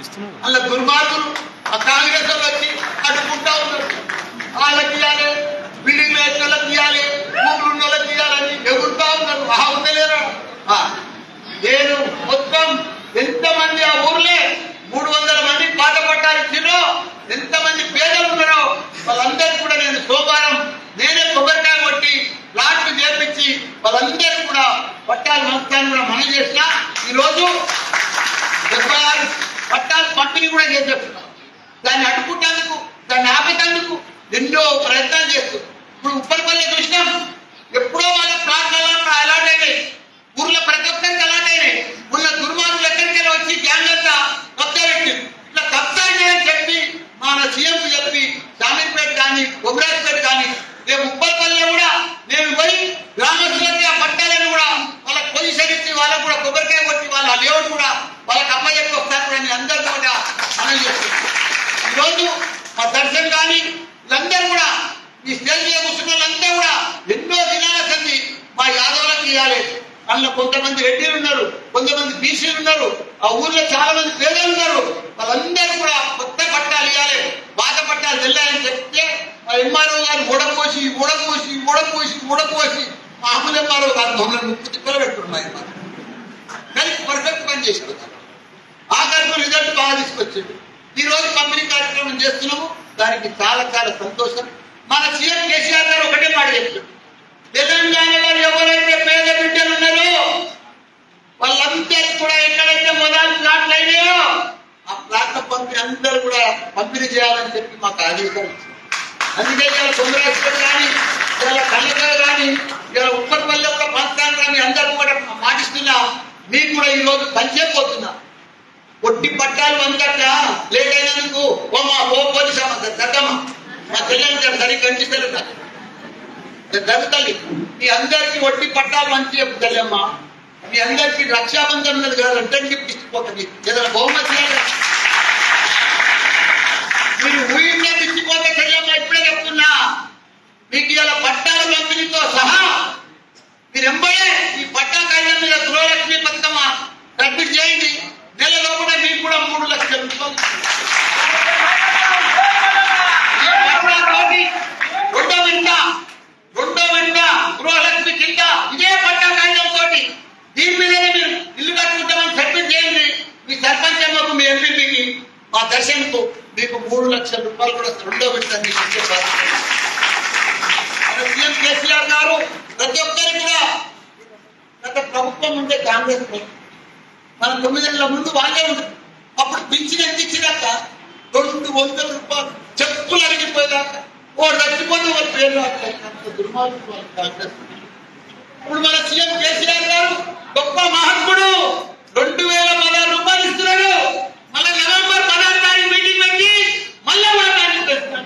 ఇస్తున్నావు అలా దుర్మార్గులు ఆ కాంగ్రెస్ వాళ్ళు వచ్చి అడ్డుకుంటా ఉన్నారు వాళ్ళకి ఇవ్వాలి బిల్డింగ్ వేసిన వాళ్ళకి ఇవ్వాలి భూములు ఉన్న వాళ్ళకి ఇవ్వాలని ఎగురుతా ఉన్నారు మహా ఉండలేరా ఆ, నేను మొత్తం ఎంతమంది ఆ ఊర్లే మూడు వందల మంది పాత పట్టాలు ఇచ్చినో ఎంతమంది పేదలు ఉన్నారో వాళ్ళందరికీ కూడా నేను సోమవారం నేనే కొబ్బరికాయ కొట్టి ప్లాట్లు చేపించి వాళ్ళందరికీ కూడా పట్టాలు మంచాన్ని కూడా మనం చేసిన ఈరోజు డెబ్బై ఆరు పట్టాలు పంపిణీ కూడా చేసేస్తున్నాం దాన్ని అడ్డుకుంటేందుకు దాన్ని ఆపేటందుకు ఎన్నో ప్రయత్నాలు చేస్తున్నాం ఇప్పుడు ఉప్పలపల్లి చూసినాం ఎప్పుడో వాళ్ళ ప్లాట్లలో అలాట్ అయినాయి ఊర్లో ప్రతి ఒక్కరికి అలాట్ అయినాయి ఉన్న దుర్మార్గులు ఎక్కడికి వచ్చి గ్యాంగ్ అంతా కబ్జా పెట్టి ఇట్లా కబ్జా చేయని చెప్పి మన సీఎం చెప్పి శామీర్పేట కానీ కొమరాజ్పేట కానీ రేపు ఉప్పలపల్లి కూడా నేను పోయి గ్రామస్తులకి ఆ పట్టాలను కూడా వాళ్ళకి పొజిషన్ ఇచ్చి వాళ్ళకు కూడా కొబ్బరికాయ కొట్టి వాళ్ళ లేఅవుట్ కూడా వాళ్ళకి అమ్మ చెప్పి వస్తారు కూడా నేను అందరూ కూడా మనం చేస్తున్నాను ఈరోజు మా దర్శన్ కానీ వీళ్ళందరూ కూడా ఈ స్టేజ్ మీద కూర్చున్న వాళ్ళంతా కూడా ఎన్నో దినాల సంది మా యాదవులకు ఇవ్వాలి అందులో కొంతమంది రెడ్డిలు ఉన్నారు కొంతమంది బీసీలు ఉన్నారు ఆ ఊర్లో చాలా మంది పేదలు ఉన్నారు వాళ్ళందరూ కూడా కొత్త పట్టాలు ఇవ్వాలి పాత పట్టాలు వెళ్ళాలని చెప్తే మా ఎంఆర్ఓ గారు ఉడపోసి ఉడపోసి ఉడపోసి ఉడపోసి మామూలు ఎంఆర్ఓ గారు మమ్మల్ని ముక్కు తిప్పలు పెట్టుకున్నాయి కానీ పర్ఫెక్ట్ పని చేశారు ఆఖరికి రిజల్ట్ బాగా తీసుకొచ్చింది ఈ రోజు పంపిణీ కార్యక్రమం చేస్తున్నాము దానికి చాలా చాలా సంతోషం మన సీఎం కేసీఆర్ గారు ఒకటే మాట చెప్తారు తెలంగాణలో ఎవరైతే పేద బిడ్డలు ఉన్నారో వాళ్ళందరికీ కూడా ఎక్కడైతే మొదలు ప్లాట్లు అయినాయో ఆ ప్లాట్ల పంపిణీ అందరూ కూడా పంపిణీ చేయాలని చెప్పి మాకు ఆదేశాలు ఇచ్చారు అందుకే ఇలా సోమరాజపేట కానీ ఇలా కళ్ళకాయ కానీ ఇలా ఉప్పటిపల్లి కూడా పంచాను కానీ అందరూ కూడా మాటిస్తున్నా మీకు కూడా ఈ రోజు పంచేపోతున్నా ఒట్టి పట్టాలు వందట లేట్ అయినందుకు ఓ మా ఓ పోలీస్ అమ్మ దద్దమ్మ మా చెల్లెలు గారు సరిగ్గా కనిపిస్తారు నాకు దత్తల్లి మీ అందరికి వడ్డీ పట్టాలు మంచి చెప్పు తల్లమ్మ మీ అందరికి రక్షాబంధన్ ఉన్నది కదా రిటర్న్ గిఫ్ట్ ఇచ్చిపోతుంది ఏదైనా బహుమతి లేదా? మీరు ఊహించే ఇచ్చిపోతే చెల్లమ్మ ఇప్పుడే చెప్తున్నా మీకు ఇలా పట్టాల పంపిణీతో సహా మీరు ఎంబడే ఈ పట్టా కాగితం మీద గృహలక్ష్మి పథకం సబ్మిట్ చేయండి నెలలో కూడా మీకు కూడా మూడు లక్షల రూపాయలు ఈ పట్టాతోటి రెండో వింట రెండో వింట గృహలక్ష్మి కింద ఇదే పట్టా కాగితం తోటి దీని మీదనే మీరు ఇల్లు కట్టుకుంటామని సబ్మిట్ చేయండి మీ సర్పంచ్ అమ్మకు మీ ఎంపీపీకి మా దర్శనకు మీకు మూడు లక్షల రూపాయలు కూడా రెండో వింట మీకు ఇచ్చే బాధ్యత. మన సీఎం కేసీఆర్ గారు ప్రతి ఒక్కరికి కూడా గత ప్రభుత్వం ఉంటే కాంగ్రెస్ ప్రభుత్వం మన తొమ్మిదేళ్ల ముందు వాళ్ళే ఉంది అప్పుడు పింఛన్ ఎంత ఇచ్చినాక రెండు వందల రూపాయలు చెప్పులు అరిగిపోయేదాకా ఓ రచ్చిపోతే వాళ్ళ పేరు రాస్తారు అంత దుర్మార్గులు వాళ్ళు కాంగ్రెస్ ఇప్పుడు మన సీఎం కేసీఆర్ గారు గొప్ప మహాత్ముడు రెండు వేల పదహారు రూపాయలు ఇస్తున్నాడు మళ్ళీ నవంబర్ పదహారు తారీఖు మీటింగ్ పెట్టి మళ్ళీ వాటాన్ని పెడుతున్నారు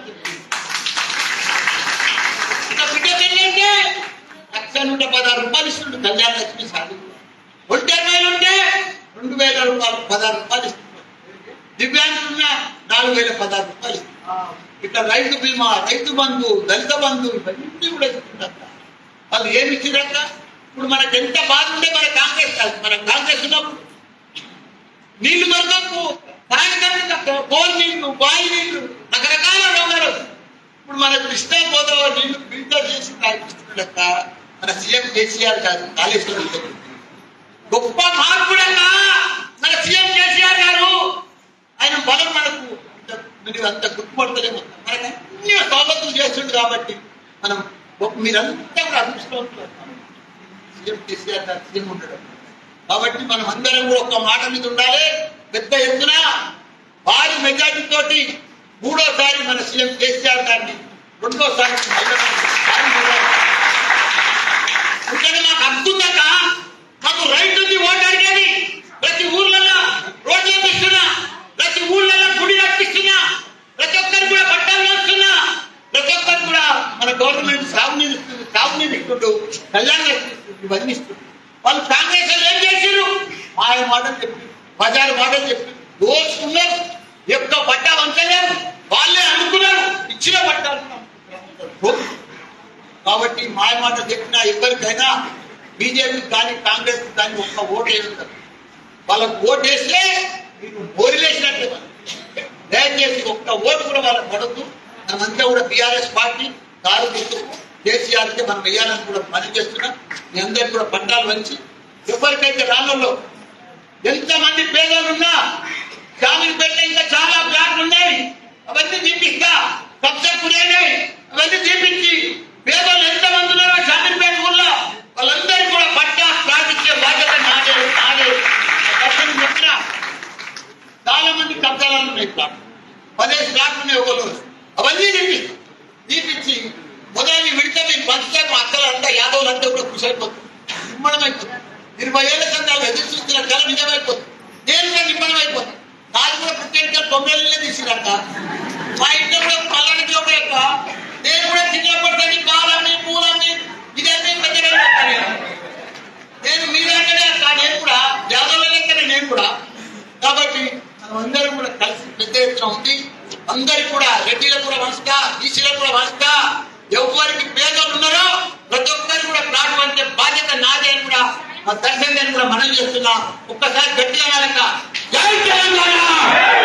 ఇక బిడ్డ పెళ్ళంటే లక్ష నూట పదహారు రూపాయలు ఇస్తుండు కళ్యాణ లక్ష్మి సాధి ఒంటి రూపాయలు ఉంటే రెండు వేల రూపాయలు పదహారు రూపాయలు ఇస్తున్నారు దివ్యాంగులు ఉన్న నాలుగు వేల పదహారు రూపాయలు ఇస్తున్నారు. ఇట్లా రైతు బీమా రైతు బంధు దళిత బంధు ఇవన్నీ కూడా ఇస్తుంటారు వాళ్ళు ఏమి ఇచ్చినాక ఇప్పుడు మనకు ఎంత బాధ ఉంటే మన కాంగ్రెస్ కాదు. మన కాంగ్రెస్ ఉన్నప్పుడు నీళ్లు దొరకకు తాగడానికి బోర్ నీళ్లు బాయి నీళ్లు రకరకాల రోగాలు ఇప్పుడు మన కృష్ణా గోదావరి నీళ్లు ఫిల్టర్ చేసి తాగిస్తున్నాడక్క మన సీఎం కేసీఆర్ గారు కాళేశ్వరం దగ్గర. గొప్ప మార్పుడక్క మన సీఎం కేసీఆర్ గారు ఆయన బలం మనకు అంత- మీరు అంత గుర్తుపడతలేము మనకు అన్ని సౌలతులు చేస్తుండు కాబట్టి మనం గొప్ప- మీరంతా కూడా అదృష్టవంతులు సీఎం కేసీఆర్ గారు సీఎం ఉండడం కాబట్టి మనం అందరం కూడా ఒక మాట మీద ఉండాలి పెద్ద ఎత్తున భారీ మెజార్టీ తోటి మూడోసారి మన సీఎం కేసీఆర్ గారిని రెండోసారి మహిళలు భారీ మెజారిటీ. ఇక్కడ మాకు అర్థుందక మాకు రైట్ ఉంది ఓటు అడిగేది ప్రతి ఊర్లలో రోడ్లు వేపిస్తున్నా ప్రతి ఊర్లలో గుడి కట్టిస్తున్నా ప్రతి ఒక్కరు కూడా బట్టలు వేస్తున్నా ప్రతి ఒక్కరు కూడా మన గవర్నమెంట్ సాగునీరు ఇస్తుంది సాగునీరు ఇస్తుంటూ కళ్యాణ లక్ష్మి ఇస్తుంది, ఇవన్నీ ఇస్తుంది వాళ్ళు కాంగ్రెస్ వాళ్ళు ఏం చేసిర్రు మాయ మాటలు చెప్పి బజారు మాటలు చెప్పి దోచుకున్నారు యొక్క పట్టా వంచలేరు వాళ్ళే అనుకున్నారు ఇచ్చిన పట్టాలు కాబట్టి మాయ మాట చెప్పినా ఎవరికైనా బీజేపీ కానీ కాంగ్రెస్ కానీ ఒక్క ఓటు వేస్తారు వాళ్ళకు ఓటు వేస్తే మీరు బోరిలేసినట్టు దయచేసి ఒక్క ఓటు కూడా వాళ్ళకి పడద్దు మనమంతా కూడా బీఆర్ఎస్ పార్టీ కారు గుర్తుకు కేసీఆర్ కి మనం వేయాలని కూడా పని చేస్తున్నాం మీ అందరికి కూడా పంటాలు వంచి ఎవరికైతే రాళ్ళలో ఎంతమంది పేదలు ఉన్నా శామిలిపేట ఇంకా చాలా ప్లాట్లు ఉన్నాయి అవన్నీ చూపిస్తా కబ్జకుడేనే అవన్నీ చూపించి పేదలు ఎంతమంది ఉన్నారో శామిలిపేట ఊళ్ళో వాళ్ళందరికీ కూడా పట్టా సాధించే బాధ్యత నాదే నాదే అసలు చెప్పిన చాలా మంది కబ్జాలు ఉన్నాయి ప్లాట్ పదేసి ప్లాట్లు ఉన్నాయి ఒకళ్ళు అవన్నీ చూపిస్తాం చూపించి మొదలు విడితే మేము పంచితే మా అక్కలంతా యాదవులంతా కూడా ఖుషి అయిపోతుంది నిమ్మడం అయిపోతుంది ఇరవై ఏళ్ళ సందాలు ఎదురు చూస్తున్న కళ నిజమైపోతుంది నేను కూడా నిమ్మడం అయిపోతుంది నాది కూడా పుట్టేట తొమ్మిది తీసిరంట మా ఇంట్లో కూడా పల్లని చూడలేక నేను కూడా చిన్నప్పటి పాలని పూలని ఇదన్నీ పెద్దగా చెప్తాను నేను మీ దగ్గరే అక్క నేను కూడా యాదవుల లెక్కనే నేను కూడా కాబట్టి మనం అందరం కూడా కలిసి పెద్ద ఎత్తున ఉంది అందరికి కూడా రెడ్డిలకు కూడా వంచుతా బీసీలకు కూడా వంచుతా ఎవరికి పేదలు ఉన్నారో ప్రతి ఒక్కరికి కూడా ప్లాట్ అంటే బాధ్యత నాదే అని కూడా మా దర్శనం కూడా మనం చేస్తున్నా ఒక్కసారి గట్టిగా అనాలక్క జై తెలంగాణ